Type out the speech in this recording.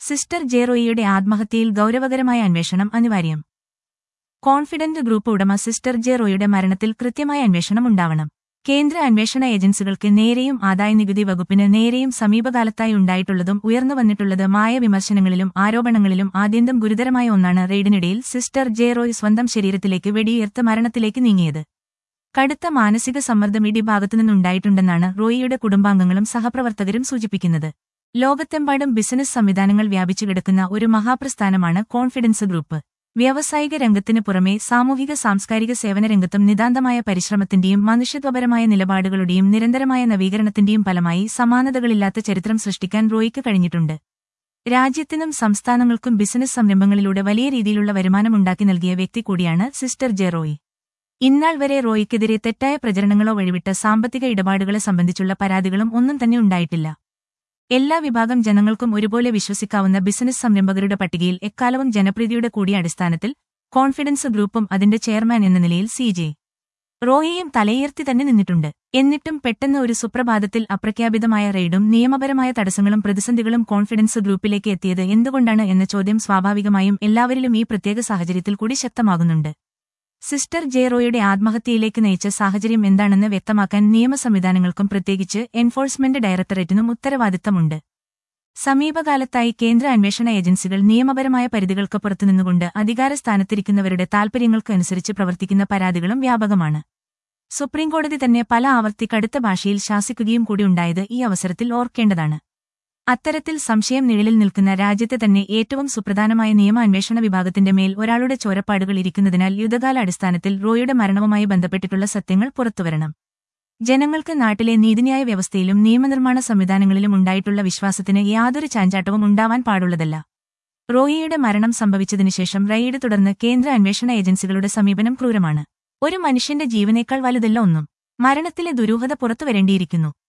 sister ജെറോയിയുടെ ആത്മഹത്യയിൽ ഗൗരവകരമായ അന്വേഷണം അനിവാര്യം കോൺഫിഡന്റ് ഗ്രൂപ്പ് ഉടമ സിസ്റ്റർ ജെറോയുടെ മരണത്തിൽ കൃത്യമായ അന്വേഷണം ഉണ്ടാവണം കേന്ദ്ര അന്വേഷണ ഏജൻസികൾക്ക് നേരെയും ആദായനികുതി വകുപ്പിന് നേരെയും സമീപകാലത്തായി ഉണ്ടായിട്ടുള്ളതും ഉയർന്നുവന്നിട്ടുള്ളതുമായ വിമർശനങ്ങളിലും ആരോപണങ്ങളിലും ആദ്യന്തം ഗുരുതരമായ ഒന്നാണ് റെയ്ഡിനിടയിൽ സിസ്റ്റർ ജെറോയ് സ്വന്തം ശരീരത്തിലേക്ക് വെടിയുയർത്ത് മരണത്തിലേക്ക് നീങ്ങിയത് കടുത്ത മാനസിക സമ്മർദ്ദം ഇടിഭാഗത്തുനിന്നുണ്ടായിട്ടുണ്ടെന്നാണ് റോയിയുടെ കുടുംബാംഗങ്ങളും സഹപ്രവർത്തകരും സൂചിപ്പിക്കുന്നത് ലോകത്തെമ്പാടും ബിസിനസ് സംവിധാനങ്ങൾ വ്യാപിച്ചു കിടക്കുന്ന ഒരു മഹാപ്രസ്ഥാനമാണ് കോൺഫിഡൻസ് ഗ്രൂപ്പ് വ്യാവസായിക രംഗത്തിനു പുറമെ സാമൂഹിക സാംസ്കാരിക സേവന രംഗത്തും നിതാന്തമായ പരിശ്രമത്തിന്റെയും മനുഷ്യത്വപരമായ നിലപാടുകളുടെയും നിരന്തരമായ നവീകരണത്തിന്റെയും ഫലമായി സമാനതകളില്ലാത്ത ചരിത്രം സൃഷ്ടിക്കാൻ റോയിക്ക് കഴിഞ്ഞിട്ടുണ്ട് രാജ്യത്തിനും സംസ്ഥാനങ്ങൾക്കും ബിസിനസ് സംരംഭങ്ങളിലൂടെ വലിയ രീതിയിലുള്ള വരുമാനമുണ്ടാക്കി നൽകിയ വ്യക്തി കൂടിയാണ് സിസ്റ്റർ ജെ റോയി ഇന്നാൾ വരെ റോയിക്കെതിരെ തെറ്റായ പ്രചരണങ്ങളോ വഴിവിട്ട സാമ്പത്തിക ഇടപാടുകളെ സംബന്ധിച്ചുള്ള പരാതികളും ഒന്നും തന്നെ ഉണ്ടായിട്ടില്ല എല്ലാ വിഭാഗം ജനങ്ങൾക്കും ഒരുപോലെ വിശ്വസിക്കാവുന്ന ബിസിനസ് സംരംഭകരുടെ പട്ടികയിൽ എക്കാലവും ജനപ്രീതിയുടെ കൂടിയ അടിസ്ഥാനത്തിൽ കോൺഫിഡൻസ് ഗ്രൂപ്പും അതിന്റെ ചെയർമാൻ എന്ന നിലയിൽ സി ജെ റോയിയും തലയുയർത്തി തന്നെ നിന്നിട്ടുണ്ട് എന്നിട്ടും പെട്ടെന്ന് ഒരു സുപ്രഭാതത്തിൽ അപ്രഖ്യാപിതമായ റെയ്ഡും നിയമപരമായ തടസ്സങ്ങളും പ്രതിസന്ധികളും കോൺഫിഡൻസ് ഗ്രൂപ്പിലേക്ക് എത്തിയത് എന്തുകൊണ്ടാണ് എന്ന ചോദ്യം സ്വാഭാവികമായും എല്ലാവരിലും ഈ പ്രത്യേക സാഹചര്യത്തിൽ കൂടി ശക്തമാകുന്നുണ്ട് സിസ്റ്റർ ജെറോയുടെ ആത്മഹത്യയിലേക്ക് നയിച്ച സാഹചര്യം എന്താണെന്ന് വ്യക്തമാക്കാൻ നിയമ സംവിധാനങ്ങൾക്കും പ്രത്യേകിച്ച് എൻഫോഴ്സ്മെന്റ് ഡയറക്ടറേറ്റിനും ഉത്തരവാദിത്തമുണ്ട് സമീപകാലത്തായി കേന്ദ്ര അന്വേഷണ ഏജൻസികൾ നിയമപരമായ പരിധികൾക്ക് പുറത്തുനിന്നുകൊണ്ട് അധികാരസ്ഥാനത്തിരിക്കുന്നവരുടെ താൽപര്യങ്ങൾക്ക് അനുസരിച്ച് പ്രവർത്തിക്കുന്ന പരാതികളും വ്യാപകമാണ് സുപ്രീംകോടതി തന്നെ പല ആവർത്തി കടുത്ത ഭാഷയിൽ ശാസിക്കുകയും കൂടി ഉണ്ടായത് ഈ അവസരത്തിൽ ഓർക്കേണ്ടതാണ് അത്തരത്തിൽ സംശയം നിഴലിൽ നിൽക്കുന്ന രാജ്യത്തെ തന്നെ ഏറ്റവും സുപ്രധാനമായ നിയമ അന്വേഷണ വിഭാഗത്തിന്റെ മേൽ ഒരാളുടെ ചോരപ്പാടുകൾ ഇരിക്കുന്നതിനാൽ യുദ്ധകാല അടിസ്ഥാനത്തിൽ റോയുടെ മരണവുമായി ബന്ധപ്പെട്ടിട്ടുള്ള സത്യങ്ങൾ പുറത്തുവരണം ജനങ്ങൾക്ക് നാട്ടിലെ നീതിന്യായ വ്യവസ്ഥയിലും നിയമനിർമ്മാണ സംവിധാനങ്ങളിലും ഉണ്ടായിട്ടുള്ള വിശ്വാസത്തിന് യാതൊരു ചാഞ്ചാട്ടവും ഉണ്ടാവാൻ പാടുള്ളതല്ല റോയിയുടെ മരണം സംഭവിച്ചതിനുശേഷം റെയ്ഡ് തുടർന്ന് കേന്ദ്ര അന്വേഷണ ഏജൻസികളുടെ സമീപനം ക്രൂരമാണ് ഒരു മനുഷ്യന്റെ ജീവനേക്കാൾ വലുതല്ല ഒന്നും മരണത്തിലെ ദുരൂഹത പുറത്തുവരേണ്ടിയിരിക്കുന്നു